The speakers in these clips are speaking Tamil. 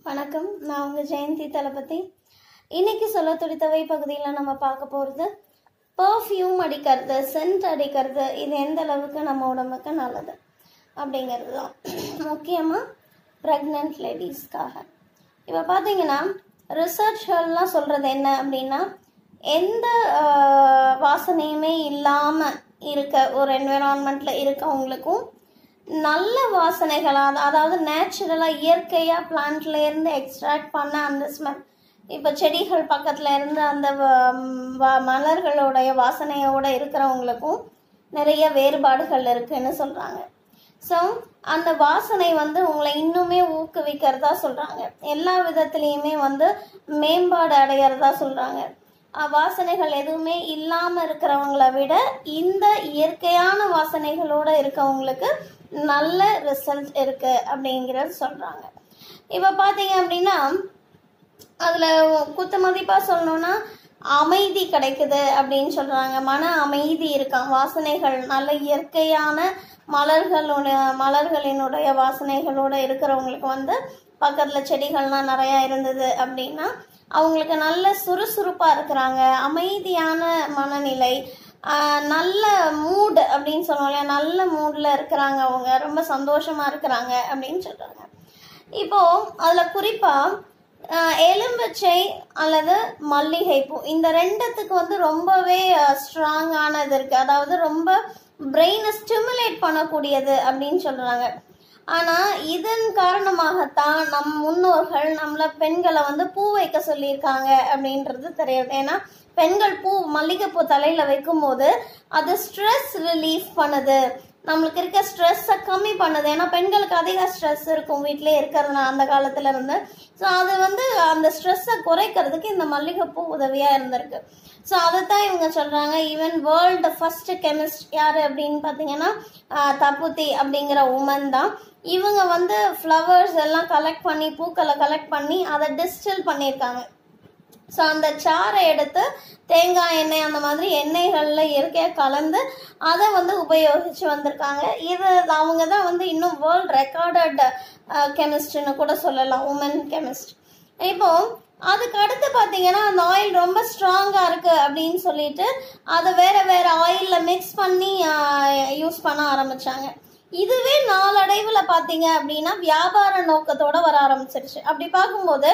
வணக்கம் நான் உங்கள் ஜெயந்தி தளபதி இன்னைக்கு சொல்ல துடித்தவை பகுதியில் நம்ம பார்க்க போகிறது பர்ஃப்யூம் அடிக்கிறது சென்ட் அடிக்கிறது இது எந்த அளவுக்கு நம்ம உடம்புக்கு நல்லது அப்படிங்கிறது தான் முக்கியமாக ப்ரெக்னென்ட் லேடிஸ்க்காக இப்போ பார்த்தீங்கன்னா ரிசர்ச்கள்லாம் சொல்கிறது என்ன அப்படின்னா எந்த ஆஹ், வாசனையுமே இல்லாமல் இருக்க ஒரு என்விரான்மெண்ட்டில் இருக்கவங்களுக்கும் நல்ல வாசனைகளாக அதாவது நேச்சுரலாக இயற்கையாக பிளான்ட்ல இருந்து எக்ஸ்ட்ராக்ட் பண்ண அந்த ஸ்மெல் இப்போ செடிகள் பக்கத்தில் இருந்து அந்த வ- வ- மலர்களுடைய வாசனையோட இருக்கிறவங்களுக்கும் நிறைய வேறுபாடுகள் இருக்குன்னு சொல்கிறாங்க ஸோ அந்த வாசனை வந்து உங்களை இன்னுமே ஊக்குவிக்கிறதா சொல்கிறாங்க எல்லா விதத்துலேயுமே வந்து மேம்பாடு அடையிறதா சொல்கிறாங்க வாசனைகள் எதுவுமே இல்லாமல் இருக்கிறவங்கள விட இந்த இயற்கையான வாசனைகளோட இருக்கவங்களுக்கு நல்ல ரிசல்ட் இருக்கு அப்படிங்கிறது சொல்கிறாங்க இப்போ பார்த்தீங்க அப்படின்னா அதில் குத்து மதிப்பாக சொல்லணும்னா அமைதி கிடைக்குது அப்படின்னு சொல்கிறாங்க மன அமைதி இருக்கான் வாசனைகள் நல்ல இயற்கையான மலர்களோட மலர்களினுடைய வாசனைகளோட இருக்கிறவங்களுக்கு வந்து பக்கத்தில் செடிகள்லாம் நிறையா இருந்தது அப்படின்னா அவங்களுக்கு நல்ல சுறுசுறுப்பாக இருக்கிறாங்க அமைதியான மனநிலை ஆஹ் நல்ல மூட் அப்படின்னு சொல்லுவோம் இல்லையா நல்ல மூடில் இருக்கிறாங்க அவங்க ரொம்ப சந்தோஷமாக இருக்கிறாங்க அப்படின்னு சொல்கிறாங்க இப்போ அதில் குறிப்பாக எலும்பிச்சை அல்லது மல்லிகைப்பூ இந்த ரெண்டுத்துக்கு வந்து ரொம்பவே ஸ்ட்ராங்கானது இருக்குது அதாவது ரொம்ப பிரெயினை ஸ்டிமுலேட் பண்ணக்கூடியது அப்படின்னு சொல்கிறாங்க ஆனால் இதன் காரணமாகத்தான் நம் முன்னோர்கள் நம்மள பெண்களை வந்து பூ வைக்க சொல்லியிருக்காங்க அப்படின்றது தெரியுது ஏன்னா பெண்கள் பூ மல்லிகைப்பூ தலையில் வைக்கும்போது அது ஸ்ட்ரெஸ் ரிலீஃப் பண்ணுது நம்மளுக்கு இருக்க ஸ்ட்ரெஸ்ஸை கம்மி பண்ணுது ஏன்னா பெண்களுக்கு அதிக ஸ்ட்ரெஸ் இருக்கும் வீட்டிலே இருக்கிறதுனால அந்த காலத்துல இருந்து ஸோ அது வந்து அந்த ஸ்ட்ரெஸ்ஸை குறைக்கிறதுக்கு இந்த மல்லிகைப்பூ உதவியாக இருந்திருக்கு ஸோ அதைத்தான் இவங்க சொல்கிறாங்க ஈவன் வேர்ல்டு ஃபர்ஸ்ட் கெமிஸ்ட் யார் அப்படின்னு பார்த்தீங்கன்னா ஆஹ் தப்புத்தி அப்படிங்கிற உமன் தான் இவங்க வந்து ஃப்ளவர்ஸ் எல்லாம் கலெக்ட் பண்ணி பூக்களை கலெக்ட் பண்ணி அதை டிஸ்டில் பண்ணியிருக்காங்க ஸோ அந்த சாறை எடுத்து தேங்காய் எண்ணெய் அந்த மாதிரி எண்ணெய்களில் இயற்கையாக கலந்து அதை வந்து உபயோகித்து வந்திருக்காங்க இது அவங்க தான் வந்து இன்னும் வேர்ல்ட் ரெக்கார்டட் கெமிஸ்ட்னு கூட சொல்லலாம் உமன் கெமிஸ்ட் இப்போ அதுக்கு அடுத்து பார்த்தீங்கன்னா அந்த ஆயில் ரொம்ப ஸ்ட்ராங்காக இருக்குது அப்படின்னு சொல்லிட்டு அதை வேற வேற ஆயிலில் மிக்ஸ் பண்ணி யூஸ் பண்ண ஆரம்பிச்சாங்க இதுவே நாளடைவில் பார்த்தீங்க அப்படின்னா வியாபார நோக்கத்தோட வர ஆரம்பிச்சிருச்சு அப்படி பார்க்கும்போது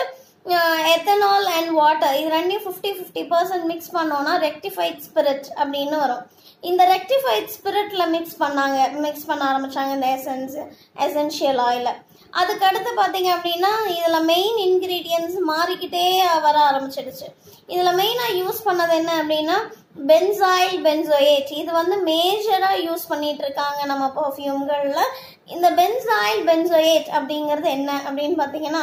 எத்தனால் அண்ட் வாட்டர் இது ரெண்டையும் ஃபிஃப்டி ஃபிஃப்டி பர்சன்ட் மிக்ஸ் பண்ணோன்னா ரெக்டிஃபைட் ஸ்பிரிட் அப்படின்னு வரும் இந்த ரெக்டிஃபைட் ஸ்பிரிட்ல மிக்ஸ் பண்ணாங்க மிக்ஸ் பண்ண ஆரம்பிச்சாங்க இந்த எசன்ஸ் எசென்ஷியல் ஆயிலை அதுக்கு அடுத்து பார்த்தீங்க அப்படின்னா இதில் மெயின் இன்க்ரீடியன்ஸ் மாறிக்கிட்டே வர ஆரம்பிச்சிடுச்சு இதில் மெயினாக யூஸ் பண்ணது என்ன அப்படின்னா பென்சாயில் பென்சோயேட் இது வந்து மேஜராக யூஸ் பண்ணிட்டு இருக்காங்க நம்ம பர்ஃப்யூம்களில் இந்த பென்சாயில் பென்சோயேட் அப்படிங்கிறது என்ன அப்படின்னு பார்த்தீங்கன்னா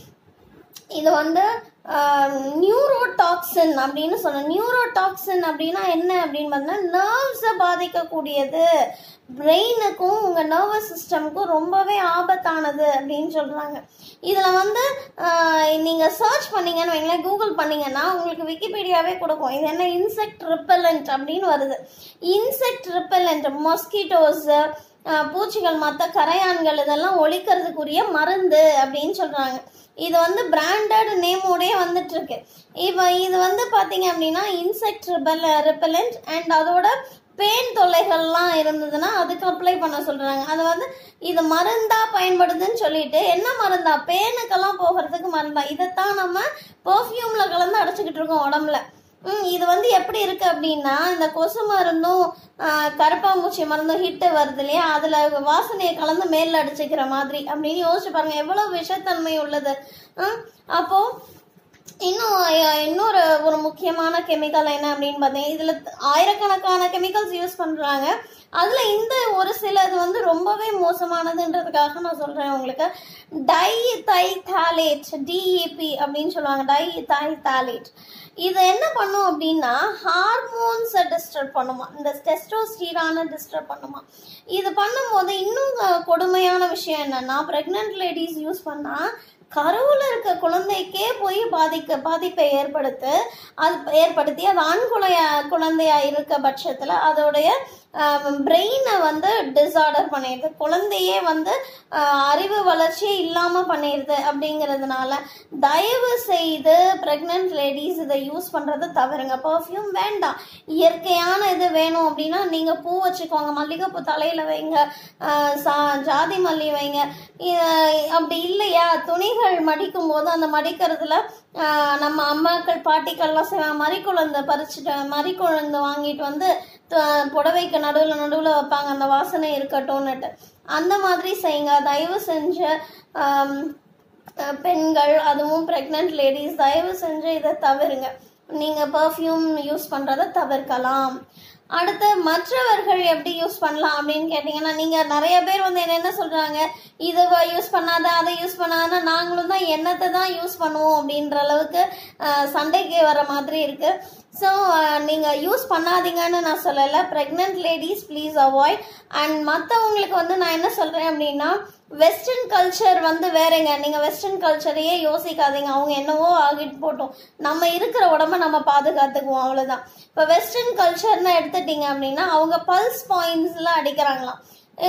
இது வந்து நியூரோடாக்சின் அப்படின்னு சொன்னோம் நியூரோடாக்சின் அப்படின்னா என்ன அப்படின்னு பார்த்தீங்கன்னா நர்வ்ஸை பாதிக்கக்கூடியது பிரெயினுக்கும் உங்கள் நர்வஸ் சிஸ்டமுக்கும் ரொம்பவே ஆபத்தானது அப்படின்னு சொல்கிறாங்க இதில் வந்து நீங்கள் சர்ச் பண்ணீங்கன்னு வைங்களேன் கூகுள் பண்ணீங்கன்னா உங்களுக்கு விக்கிபீடியாவே கொடுக்கும் இது என்ன இன்செக்ட் ரிப்பலண்ட் அப்படின்னு வருது இன்செக்ட் ரிப்பலண்ட் மொஸ்கிட்டோஸு பூச்சிகள் மற்ற கரையான்கள் இதெல்லாம் ஒழிக்கிறதுக்குரிய மருந்து அப்படின்னு சொல்கிறாங்க இது வந்து பிராண்டட் நேமோடயே வந்துட்டு இருக்கு இப்போ இது வந்து பார்த்தீங்க அப்படின்னா இன்செக்ட் ரிபல் ரிப்பலண்ட் அண்ட் அதோட பேன் தொல்லைகள்லாம் இருந்ததுன்னா அதுக்கு அப்ளை பண்ண சொல்கிறாங்க அது வந்து இது மருந்தா பயன்படுதுன்னு சொல்லிட்டு என்ன மருந்தா பேனுக்கெல்லாம் போகிறதுக்கு மருந்தா இதைத்தான் நம்ம பர்ஃப்யூமில் கலந்து அடைச்சிக்கிட்டு இருக்கோம் உடம்புல ம், இது வந்து எப்படி இருக்கு அப்படின்னா இந்த கொசு மருந்தும் ஆஹ், கரப்பாம்பூச்சி மருந்தும் ஹிட்டு வருது இல்லையா அதுல வாசனையை கலந்து மேல அடிச்சுக்கிற மாதிரி அப்படின்னு யோசிச்சு பாருங்க எவ்வளவு விஷத்தன்மை உள்ளது ம், அப்போ இன்னும் அஹ், இன்னொரு ஒரு முக்கியமான கெமிக்கல் என்ன அப்படின்னு பார்த்தீங்கன்னா இதில் ஆயிரக்கணக்கான கெமிக்கல்ஸ் யூஸ் பண்ணுறாங்க அதில் இந்த ஒரு சிலது வந்து ரொம்பவே மோசமானதுன்றதுக்காக நான் சொல்கிறேன் உங்களுக்கு டை தை தாலேட் டிஇபி அப்படின்னு சொல்லுவாங்க டை தை தாலேட் இது என்ன பண்ணும் அப்படின்னா ஹார்மோன்ஸை டிஸ்டர்ப் பண்ணுமா இந்த டெஸ்டோஸ்டீரான டிஸ்டர்ப் பண்ணுமா இது பண்ணும்போது இன்னும் க- கொடுமையான விஷயம் என்னன்னா ப்ரெக்னென்ட் லேடிஸ் யூஸ் பண்ணால் கருவில் இருக்க குழந்தைக்கே போய் பாதிக்க பாதிப்பை ஏற்படுத்து அது ஏற்படுத்தி அது ஆண் குழையா குழந்தையா இருக்க பட்சத்தில் அதோடைய பிரெயினை வந்து டிஸார்டர் பண்ணிடுது குழந்தையே வந்து ஆஹ், அறிவு வளர்ச்சியே இல்லாமல் பண்ணிடுது அப்படிங்கிறதுனால தயவு செய்து ப்ரெக்னென்ட் லேடிஸ் இதை யூஸ் பண்ணுறது தவறுங்க பர்ஃப்யூம் வேண்டாம் இயற்கையான இது வேணும் அப்படின்னா நீங்கள் பூ வச்சுக்கோங்க மல்லிகைப்பூ தலையில் வைங்க ஆஹ், சா- ஜாதி மல்லி வைங்க இ- அப்படி இல்லையா துணிகள் மடிக்கும் போது அந்த மடிக்கிறதுல ஆஹ், நம்ம அம்மாக்கள் பாட்டிக்கள்லாம் செய்வாங்க மறிக்குழந்தை பறிச்சுட்டு மறிக்குழந்தை வாங்கிட்டு வந்து த- புடவைக்கு நடுவில் நடுவில் வைப்பாங்க அந்த வாசனை இருக்கட்டும்னுட்டு அந்த மாதிரி செய்யுங்க தயவு செஞ்சு ஆம், அஹ், பெண்கள் அதுவும் ப்ரெக்னென்ட் லேடிஸ் தயவு செஞ்சு இதை தவிருங்க நீங்கள் பர்ஃப்யூம் யூஸ் பண்ணுறதை தவிர்க்கலாம் அடுத்து மற்றவர்கள் எப்படி யூஸ் பண்ணலாம் அப்படின்னு கேட்டிங்கன்னா நீங்கள் நிறைய பேர் வந்து என்ன என்ன சொல்கிறாங்க இதை யூஸ் பண்ணாத அதை யூஸ் பண்ணாதன்னா நாங்களும் தான் எண்ணத்தை தான் யூஸ் பண்ணுவோம் அப்படின்ற அளவுக்கு அஹ், சண்டைக்கு வர மாதிரி இருக்குது ஸோ நீங்கள் யூஸ் பண்ணாதீங்கன்னு நான் சொல்லலை pregnant ladies please avoid and மற்றவங்களுக்கு வந்து நான் என்ன சொல்கிறேன் அப்படின்னா வெஸ்டர்ன் கல்ச்சர் வந்து வேறங்க நீங்கள் வெஸ்டர்ன் கல்ச்சரையே யோசிக்காதீங்க அவங்க என்னவோ ஆகிட்டு போட்டோம் நம்ம இருக்கிற உடம்ப நம்ம பாதுகாத்துக்குவோம் அவ்வளோதான் இப்போ வெஸ்டர்ன் கல்ச்சர்னு எடுத்துட்டீங்க அப்படின்னா அவங்க பல்ஸ் பாயிண்ட்ஸில் அடிக்கிறாங்களாம்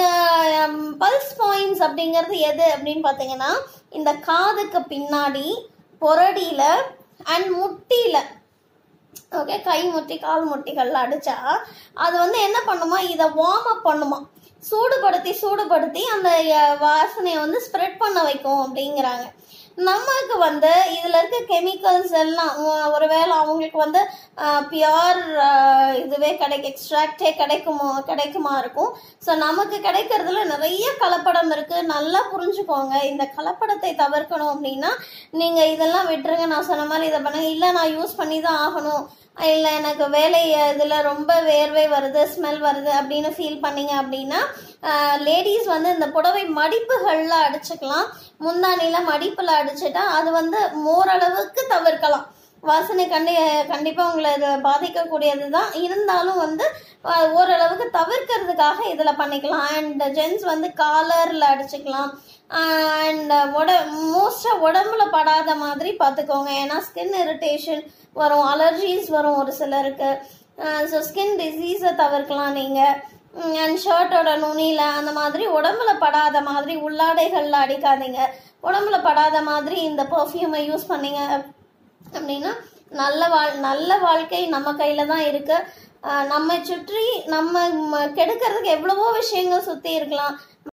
பல்ஸ் பாயிண்ட்ஸ் அப்படிங்கிறது எது அப்படின்னு பார்த்தீங்கன்னா இந்த காதுக்கு பின்னாடி பொரடியில் அண்ட் முட்டியில் ஓகே கை முட்டி கால் முட்டிகள்ல அடிச்சா அது வந்து என்ன பண்ணுமா இதை வார்ம் அப் பண்ணுமா சூடுபடுத்தி சூடுபடுத்தி அந்த அஹ், வாசனையை வந்து ஸ்ப்ரெட் பண்ண வைக்கும் அப்படிங்கிறாங்க நமக்கு வந்து இதில் இருக்க கெமிக்கல்ஸ் எல்லாம் ஒ- ஒருவேளை அவங்களுக்கு வந்து பியோர் இதுவே கிடைக்கும் எக்ஸ்ட்ராக்டே கிடைக்குமோ கிடைக்குமா இருக்கும் ஸோ நமக்கு கிடைக்கிறதுல நிறைய கலப்படம் இருக்குது நல்லா புரிஞ்சுக்கோங்க இந்த கலப்படத்தை தவிர்க்கணும் அப்படின்னா நீங்கள் இதெல்லாம் விட்டுருங்க நான் சொன்ன மாதிரி இதை பண்ணுங்க இல்லை நான் யூஸ் பண்ணி தான் ஆகணும் இல்லை எனக்கு வேலை இதில் ரொம்ப வேர்வை வருது ஸ்மெல் வருது அப்படின்னு ஃபீல் பண்ணீங்க அப்படின்னா லேடிஸ் வந்து இந்த புடவை மடிப்புகளில் அடிச்சுக்கலாம் முந்தானியில் மடிப்பில் அடிச்சுட்டா அது வந்து ஓரளவுக்கு தவிர்க்கலாம் வாசனை கண்டி கண்டிப்பாக உங்களை இது பாதிக்கக்கூடியது தான் இருந்தாலும் வந்து அஹ், ஓரளவுக்கு தவிர்க்கிறதுக்காக இதில் பண்ணிக்கலாம் அண்ட் ஜென்ஸ் வந்து காலரில் அடிச்சுக்கலாம் அண்ட் உட மோஸ்ட்டாக உடம்புல படாத மாதிரி பார்த்துக்கோங்க ஏன்னா ஸ்கின் இரிட்டேஷன் வரும் அலர்ஜிஸ் வரும் ஒரு சிலருக்கு ஸோ ஸ்கின் டிசீஸை தவிர்க்கலாம் நீங்கள் அண்ட் ஷர்ட்டோட நுனியில் அந்த மாதிரி உடம்புல படாத மாதிரி உள்ளாடைகளில் அடிக்காதீங்க உடம்புல படாத மாதிரி இந்த பர்ஃப்யூமை யூஸ் பண்ணீங்க அப்படின்னா நல்ல வாழ் நல்ல வாழ்க்கை நம்ம கையில் தான் இருக்கு அஹ் நம்ம சுற்றி நம்ம ம- கெடுக்கிறதுக்கு எவ்வளவோ விஷயங்கள் சுற்றி இருக்கலாம்